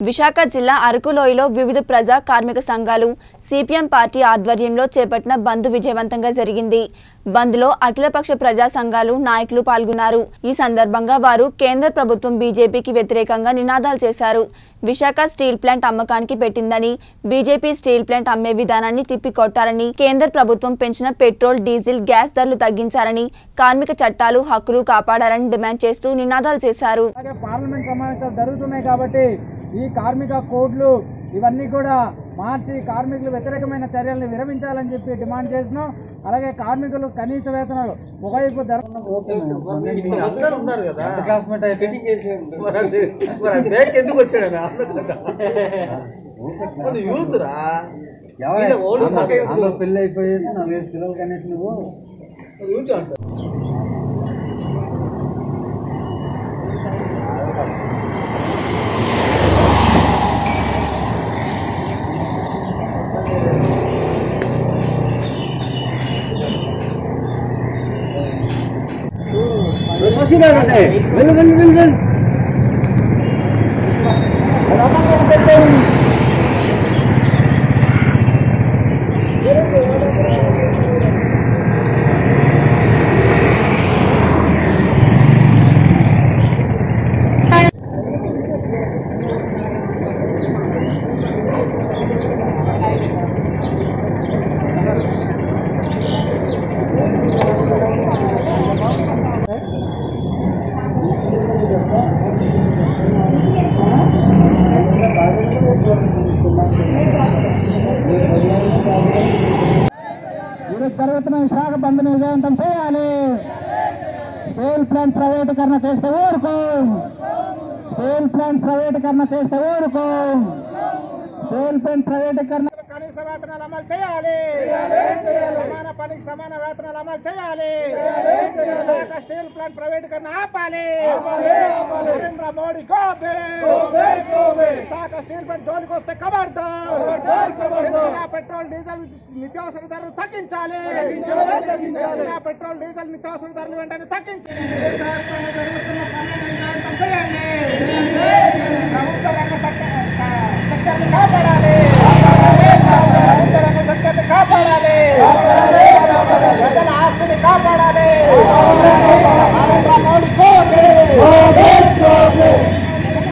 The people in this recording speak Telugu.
విశాఖ జిల్లా అరకులోయలో వివిధ ప్రజా కార్మిక సంఘాలు సిపిఎం పార్టీ ఆధ్వర్యంలో చేపట్టిన బంద్ విజయవంతంగా జరిగింది బంద్లో అఖిలపక్ష ప్రజా సంఘాలు నాయకులు పాల్గొన్నారు ఈ సందర్భంగా వారు కేంద్ర ప్రభుత్వం బీజేపీకి వ్యతిరేకంగా నినాదాలు చేశారు విశాఖ స్టీల్ ప్లాంట్ అమ్మకానికి పెట్టిందని బీజేపీ స్టీల్ ప్లాంట్ అమ్మే విధానాన్ని తిప్పికొట్టారని కేంద్ర ప్రభుత్వం పెంచిన పెట్రోల్ డీజిల్ గ్యాస్ ధరలు తగ్గించారని కార్మిక చట్టాలు హక్కులు కాపాడారని డిమాండ్ చేస్తూ నినాదాలు చేశారు అలాగే పార్లమెంట్ సమావేశాలు జరుగుతున్నాయి కాబట్టి ఈ కార్మిక కోడ్లు ఇవన్నీ కూడా మార్చి కార్మికులు వ్యతిరేకమైన చర్యలను విరమించాలని చెప్పి డిమాండ్ చేసినాం అలాగే కార్మికులు కనీస వేతనాలు ఒకవైపు ధర అందరూ ఉన్నారు కదా క్లాస్మేట్ అయితే మరి అది- మరి ఆ బ్యాక్ ఎందుకు వచ్చాడు ఆమె? అర్థం కదా మన యూత్ రా వీళ్ళ ఓల్డ్ తగ్గ యూత్. పెళ్లి అయిపోయేసి నలుగైదు పిల్లలు కనీసం నువ్వు యూత్ అంటారు వెళ్ళు వెళ్ళు వెళ్ళు వెళ్ళు ఈరోజు జరుగుతున్న విశాఖ బంద్ని విజయవంతం చేయాలి స్టీల్ ప్లాంట్ ప్రైవేటీకరణ చేస్తే ఊరుకో స్టీల్ ప్లాంట్ ప్రైవేటీకరణ చేస్తే ఊరుకో స్టీల్ ప్లాంట్ ప్రైవేటీకరణ కనీస వేతనాలు అమలు చేయాలి సమాన పనికి సమాన వేతనాలు అమలు చేయాలి విశాఖ స్టీల్ ప్లాంట్ ప్రైవేటీకరణ ఆపాలి Narendra Modi go back Visakha steel plant జోలికి వస్తే ఖబర్దార్ పెంచిన పెట్రోల్ డీజిల్ నిత్యావసర ధరలు తగ్గించాలి పెంచిన పెట్రోల్ డీజిల్ నిత్యావసర ధరలు వెంటనే తగ్గించాలి దేశవ్యాప్తంగా జరుగుతున్న సమ్మెను విజయవంతం చేయండి ప్రభుత్వ రంగ సెక్టర్- సెక్టర్ని కాపాడాలి